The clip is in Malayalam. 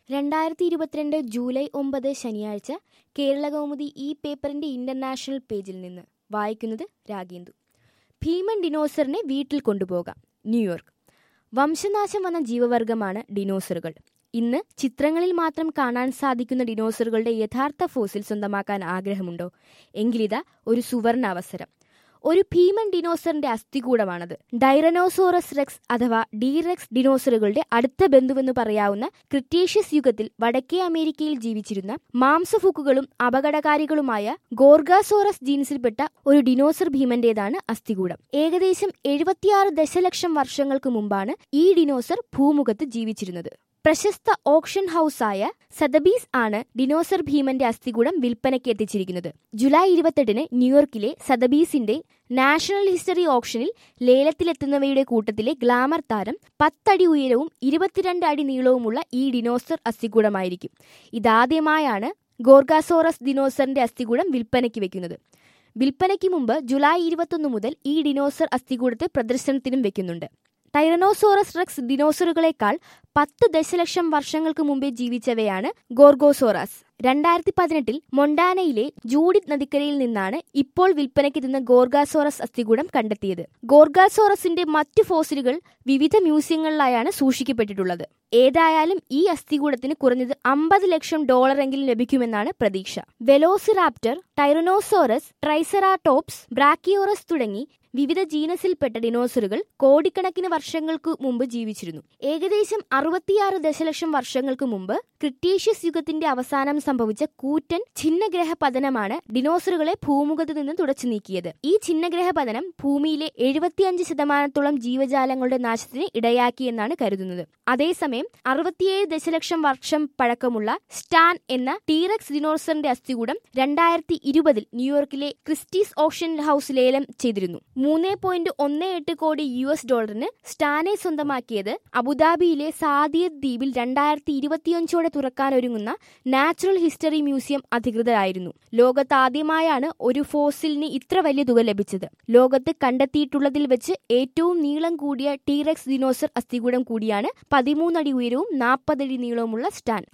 രണ്ടായിരത്തി ഇരുപത്തിരണ്ട് ജൂലൈ ഒമ്പത് ശനിയാഴ്ച കേരളകൗമുദി ഈ പേപ്പറിന്റെ ഇന്റർനാഷണൽ പേജിൽ നിന്ന് വായിക്കുന്നത് രാഗേന്ദു ഭീമൻ ഡിനോസറിനെ വീട്ടിൽ കൊണ്ടുപോകാം ന്യൂയോർക്ക് വംശനാശം വന്ന ജീവവർഗമാണ് ഡിനോസറുകൾ ഇന്ന് ചിത്രങ്ങളിൽ മാത്രം കാണാൻ സാധിക്കുന്ന ഡിനോസറുകളുടെ യഥാർത്ഥ ഫോസിൽ സ്വന്തമാക്കാൻ ആഗ്രഹമുണ്ടോ എങ്കിലിതാ ഒരു സുവർണ അവസരം ഒരു ഭീമൻ ഡിനോസറിന്റെ അസ്ഥികൂടമാണത് ഡൈറനോസോറസ് റെക്സ് അഥവാ ഡീറെക്സ് ഡിനോസറുകളുടെ അടുത്ത ബന്ധുവെന്ന് പറയാവുന്ന ക്രിറ്റേഷ്യസ് യുഗത്തിൽ വടക്കേ അമേരിക്കയിൽ ജീവിച്ചിരുന്ന മാംസഫുക്കുകളും അപകടകാരികളുമായ ഗോർഗാസോറസ് ജീൻസിൽപ്പെട്ട ഒരു ഡിനോസർ ഭീമന്റേതാണ് അസ്ഥികൂടം ഏകദേശം എഴുപത്തിയാറ് ദശലക്ഷം വർഷങ്ങൾക്ക് മുമ്പാണ് ഈ ഡിനോസർ ഭൂമുഖത്ത് ജീവിച്ചിരുന്നത് പ്രശസ്ത ഓപ്ഷൻ ഹൗസായ സദബീസ് ആണ് ഡിനോസർ ഭീമന്റെ അസ്ഥികൂടം വിൽപ്പനയ്ക്ക് എത്തിച്ചിരിക്കുന്നത് ജൂലൈ ഇരുപത്തെട്ടിന് ന്യൂയോർക്കിലെ സദബീസിന്റെ നാഷണൽ ഹിസ്റ്ററി ഓപ്ഷനിൽ ലേലത്തിലെത്തുന്നവയുടെ കൂട്ടത്തിലെ ഗ്ലാമർ താരം പത്തടി ഉയരവും ഇരുപത്തിരണ്ട് അടി നീളവുമുള്ള ഈ ഡിനോസർ അസ്ഥികൂടമായിരിക്കും ഇതാദ്യമായാണ് ഗോർഗാസോറസ് ഡിനോസറിന്റെ അസ്ഥികൂടം വിൽപ്പനയ്ക്ക് വെക്കുന്നത് വിൽപ്പനയ്ക്ക് മുമ്പ് ജൂലൈ ഇരുപത്തൊന്ന് മുതൽ ഈ ഡിനോസർ അസ്ഥികൂടത്തെ പ്രദർശനത്തിനും വെക്കുന്നുണ്ട് ടൈറനോസോറസ് റെക്സ് ഡിനോസറുകളെക്കാൾ പത്ത് ദശലക്ഷം വർഷങ്ങൾക്ക് മുമ്പേ ജീവിച്ചവയാണ് ഗോർഗോസോറസ് രണ്ടായിരത്തി പതിനെട്ടിൽ മൊണ്ടാനയിലെ ജൂഡിത് നദിക്കരയിൽ നിന്നാണ് ഇപ്പോൾ വിൽപ്പനയ്ക്കെത്തുന്ന ഗോർഗാസോറസ് അസ്ഥികൂടം കണ്ടെത്തിയത് ഗോർഗാസോറസിന്റെ മറ്റു ഫോസിലുകൾ വിവിധ മ്യൂസിയങ്ങളിലായാണ് സൂക്ഷിക്കപ്പെട്ടിട്ടുള്ളത് ഏതായാലും ഈ അസ്ഥികൂടത്തിന് കുറഞ്ഞത് അമ്പത് ലക്ഷം ഡോളറെങ്കിലും ലഭിക്കുമെന്നാണ് പ്രതീക്ഷ വെലോസിറാപ്റ്റർ ടൈറനോസോറസ് ട്രൈസറാടോപ്സ് ബ്രാക്കിയോറസ് തുടങ്ങി വിവിധ ജീനസിൽപ്പെട്ട ഡിനോസറുകൾ കോടിക്കണക്കിന് വർഷങ്ങൾക്ക് മുമ്പ് ജീവിച്ചിരുന്നു ഏകദേശം അറുപത്തിയാറ് ദശലക്ഷം വർഷങ്ങൾക്ക് മുമ്പ് ക്രിട്ടീഷ്യസ് യുഗത്തിന്റെ അവസാനം സംഭവിച്ച കൂറ്റൻ ഛിന്നഗ്രഹ പതനമാണ് ഡിനോസറുകളെ ഭൂമുഖത്ത് നിന്ന് തുടച്ചു നീക്കിയത് ഈ ഛിന്നഗ്രഹ പതനം ഭൂമിയിലെ എഴുപത്തിയഞ്ച് ശതമാനത്തോളം ജീവജാലങ്ങളുടെ നാശത്തിന് ഇടയാക്കിയെന്നാണ് കരുതുന്നത് അതേസമയം അറുപത്തിയേഴ് ദശലക്ഷം വർഷം പഴക്കമുള്ള സ്റ്റാൻ എന്ന ടീറക്സ് ഡിനോസറിന്റെ അസ്ഥികൂടം രണ്ടായിരത്തി ഇരുപതിൽ ന്യൂയോർക്കിലെ ക്രിസ്റ്റീസ് ഓപ്ഷൻ ഹൗസ് ലേലം ചെയ്തിരുന്നു മൂന്ന് പോയിന്റ് ഒന്ന് എട്ട് കോടി യു എസ് ഡോളറിന് സ്റ്റാനെ സ്വന്തമാക്കിയത് അബുദാബിയിലെ സാദിയത്ത് ദ്വീപിൽ രണ്ടായിരത്തി ഇരുപത്തിയഞ്ചോടെ തുറക്കാനൊരുങ്ങുന്ന നാച്ചുറൽ ഹിസ്റ്ററി മ്യൂസിയം അധികൃതരായിരുന്നു ലോകത്ത് ആദ്യമായാണ് ഒരു ഫോസിലിന് ഇത്ര വലിയ തുക ലഭിച്ചത് ലോകത്ത് കണ്ടെത്തിയിട്ടുള്ളതിൽ വെച്ച് ഏറ്റവും നീളം കൂടിയ ടീറെക്സ് ദിനോസർ അസ്ഥികൂടം കൂടിയാണ് പതിമൂന്നടി ഉയരവും നാൽപ്പതടി നീളവുമുള്ള സ്റ്റാൻ